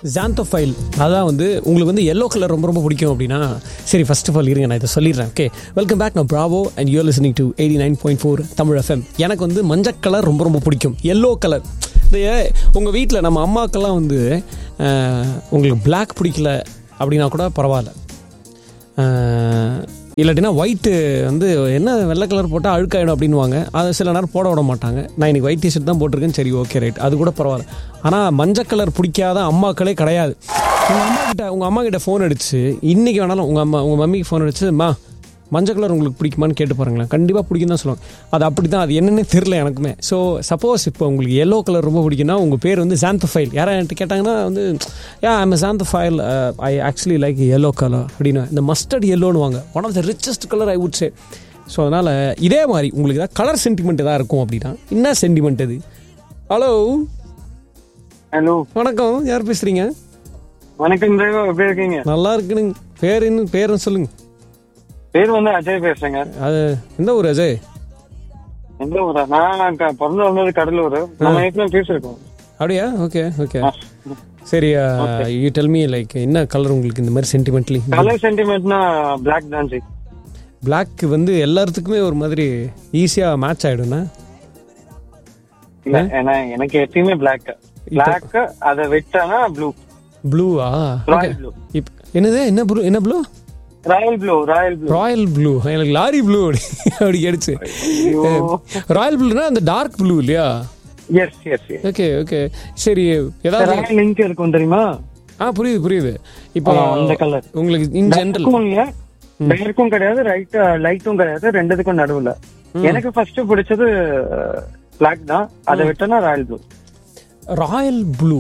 ஜாந்தோஃபைல் அதான் வந்து உங்களுக்கு வந்து எல்லோ கலர் ரொம்ப ரொம்ப பிடிக்கும் அப்படின்னா சரி ஃபர்ஸ்ட் ஆஃப் ஆல் இருங்க நான் இதை சொல்லிடுறேன் ஓகே வெல்கம் பேக் நான் Bravo and you're listening to eighty nine point four Tamil FM எனக்கு வந்து மஞ்சள் கலர் ரொம்ப ரொம்ப பிடிக்கும் எல்லோ கலர் இந்த உங்கள் வீட்டில் நம்ம அம்மாக்கெல்லாம் வந்து அஹ், உங்களுக்கு Black பிடிக்கல அப்படின்னா கூட பரவாயில்ல அஹ், இல்லாட்டினா ஒயிட்டு வந்து என்ன வெள்ளை கலர் போட்டால் அழுக்காயிடும் அப்படின்வாங்க அதை சில நேரம் போட விட மாட்டாங்க நான் இன்னைக்கு ஒயிட் டிஷர்ட் தான் போட்டிருக்கேன் சரி ஓகே ரைட் அது கூட பரவாயில்ல ஆனால் மஞ்சள் கலர் பிடிக்காத அம்மாக்களே கிடையாது உங்கள் அம்மா கிட்ட உங்கள் அம்மா கிட்ட ஃபோன் அடிச்சு இன்னைக்கு வேணாலும் உங்கள் அம்மா உங்கள் மம்மிக்கு ஃபோன் அடிச்சு மா மஞ்சள் கலர் உங்களுக்கு பிடிக்குமான்னு கேட்டு பாருங்களேன் கண்டிப்பாக பிடிக்கும் தான் சொல்லுவாங்க அது அப்படி தான் அது என்னன்னே தெரில எனக்குமே ஸோ சப்போஸ் இப்போ உங்களுக்கு எல்லோ கலர் ரொம்ப பிடிக்கும்னா உங்கள் பேர் வந்து சாந்தோஃபைல் யாராவது என்கிட்ட கேட்டாங்கன்னா வந்து yeah I'm xanthophile I actually like yellow colour அப்படின்னு இந்த மஸ்டர்ட் எல்லோன்னு வாங்க one of the richest colour I would say so அதனால் இதே மாதிரி உங்களுக்கு ஏதாவது கலர் சென்டிமெண்ட் எதாவது இருக்கும் அப்படின்னா என்ன சென்டிமெண்ட் இது ஹலோ ஹலோ வணக்கம் யார் பேசுகிறீங்க வணக்கம் தேவா எப்படி இருக்கீங்க நல்லா இருக்குனுங்க பேர் இன்னும் பேருன்னு சொல்லுங்க பேர் வந்து அஜய் பேசுறேங்க அது எந்த ஊர் அஜய் எந்த ஊரா நான் க- பிறந்து வந்தது கடலூர் நம்ம ஏற்கனவே பேசிருக்கோம் அப்படியா ஓகே ஓகே சரி யூ டெல் மீ லைக் என்ன கலர் உங்களுக்கு இந்த மாதிரி சென்டிமெண்ட்லி கலர் சென்டிமெண்ட்னா பிளாக் தான் ஜி பிளாக் வந்து எல்லாத்துக்குமே ஒரு மாதிரி ஈஸியாக மேட்ச் ஆகிடும்னா இல்ல ஏன்னா எனக்கு எப்பயுமே பிளாக் பிளாக் அதை விட்டானா ப்ளூ ப்ளூவா ஓகே ராயல் ப்ளூ இப் என்னது என்ன ப்ளூ என்ன blue royal blue royal blue royal blue எனக்கு லாரி ப்ளூ அப்படி அப்படி கிடைச்சு ராயல் ப்ளூனா அந்த டார்க் ப்ளூ இல்லையா yes yes yes okay okay சரி ஏதாவது ராயல் இங்க் இருக்கும் தெரியுமா ஆ புரியுது புரியுது இப்போ ஆ, அந்த கலர் உங்களுக்கு இன் ஜென்ரல் டார்க்கும் இல்ல டார்க்கும் கிடையாது ரைட் லைட்டும் கிடையாது ரெண்டுத்துக்கும் நடுவுல எனக்கு ஃபர்ஸ்ட் பிடிச்சது பிளாக் தான் அதை விட்டனா ராயல் ப்ளூ ராயல் ப்ளூ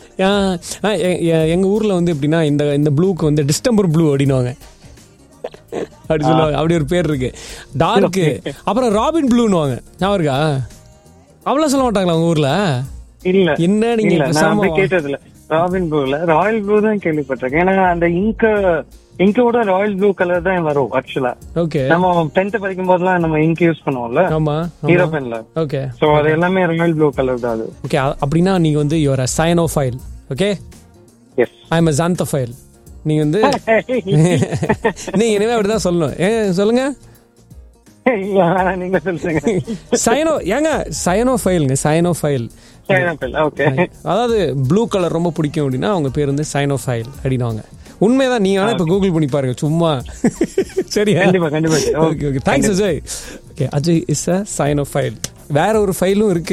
எங்க ஊர்ல வந்து எப்படின்னா இந்த இந்த ப்ளூக்கு வந்து டிஸ்டம்பர் ப்ளூ அப்படின்னுவாங்க அப்படி சொல்லுவாங்க அப்படி ஒரு பேர் இருக்கு டார்க்கு அப்புறம் ராபின் ப்ளூன்னுவாங்க ஞாபகம் இருக்கா அவ்வளோ சொல்ல மாட்டாங்களா உங்க ஊர்ல இல்ல என்ன நீங்க இல்ல நான் பேசாம அப்படி கேட்டதுல ராபின் ப்ளூல ராயல் ப்ளூ தான் கேள்விப்பட்டிருக்கேன் ஏன்னா அந்த இங்க இங்கோட ராயல் ப்ளூ கலர் தான் வரும் ஆக்சுவலா ஓகே நம்ம டென்த் படிக்கும் போதெல்லாம் நம்ம இங்க் யூஸ் பண்ணுவோம்ல ஆமா ஹீரோ பென்ல ஓகே சோ அது எல்லாமே ராயல் ப்ளூ கலர் தான் அது ஓகே அப்படின்னா நீங்க வந்து you're cyanophile okay yes I am xanthophile நீங்க வந்து நீங்க இனிமே அப்படிதான் சொல்லணும் ஏ சொல்லுங்க இல்ல வேணாம், நீங்க சொல்லுங்க சைனோ ஏங்க சைனோஃபைலுங்க சைனோஃபைல் ஓகே அதாவது ப்ளூ கலர் ரொம்ப பிடிக்கும் அப்படின்னா அவங்க பேர் வந்து சைனோஃபைல் அப்படின்னுவாங்க உண்மைதான் நீங்க வேணா இப்ப கூகுள் பண்ணி பாருங்க சும்மா சரியா கண்டிப்பா கண்டிப்பா okay okay thanks Ajay okay Ajay is a cyanophile வேற ஒரு ஃபைலும் இருக்கு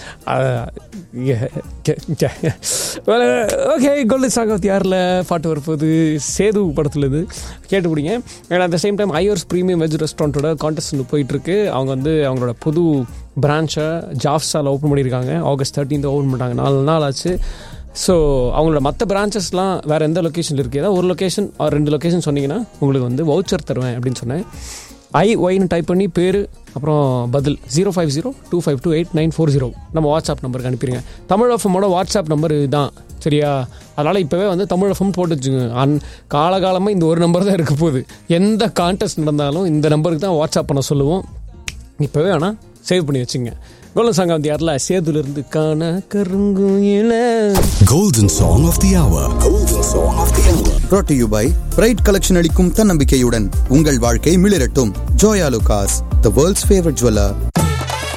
ஓகே கோல்டு சாகவத் யாரில் பாட்டு வரப்போகுது சேது படத்துல இது கேட்டு பிடிங்க and at the same time Iyers premium veg ரெஸ்டாரண்ட்டோட கான்டெஸ்ட் போயிட்டு இருக்கு அவங்க வந்து அவங்களோட புது பிரான்ச்சை ஜாப்ஸால் ஓப்பன் பண்ணியிருக்காங்க ஆகஸ்ட் தேர்ட்டீன்த் ஓப்பன் பண்ணிட்டாங்க நாலு நாள் ஆச்சு ஸோ அவங்களோட மற்ற பிரான்ச்சஸ்லாம் வேறு எந்த லொக்கேஷனில் இருக்குது ஏதாவது ஒரு லொக்கேஷன் ஆர் ரெண்டு லொக்கேஷன் சொன்னீங்கன்னா உங்களுக்கு வந்து வவுச்சர் தருவேன் அப்படின்னு சொன்னேன் ஐ ஒய்னு டைப் பண்ணி பேர் அப்புறம் பதில் zero five zero two five two eight nine four zero நம்ம வாட்ஸ்அப் நம்பருக்கு அனுப்பிடுங்க தமிழ் எஃப்எம்மோட வாட்ஸ்அப் நம்பர் இதுதான் சரியா அதனால் இப்போவே வந்து தமிழ் எஃப்எம் போட்டு வச்சுங்க அன் காலகாலமாக இந்த ஒரு நம்பர் தான் இருக்க போகுது எந்த கான்டெஸ்ட் நடந்தாலும் இந்த நம்பருக்கு தான் வாட்ஸ்அப் பண்ண சொல்லுவோம் இப்போவே ஆனால் சேவ் பண்ணி வச்சுங்க கோலம் சாங்க வந்து யாரில் சேதுலேருந்து காண கருங்குயில Golden Song of the Hour. Golden Song of the Hour. brought to you by bright collection அளிக்கும் தன்னம்பிக்கையுடன் உங்கள் வாழ்க்கை மிளிரட்டும் Joyalukkas the world's favourite jeweller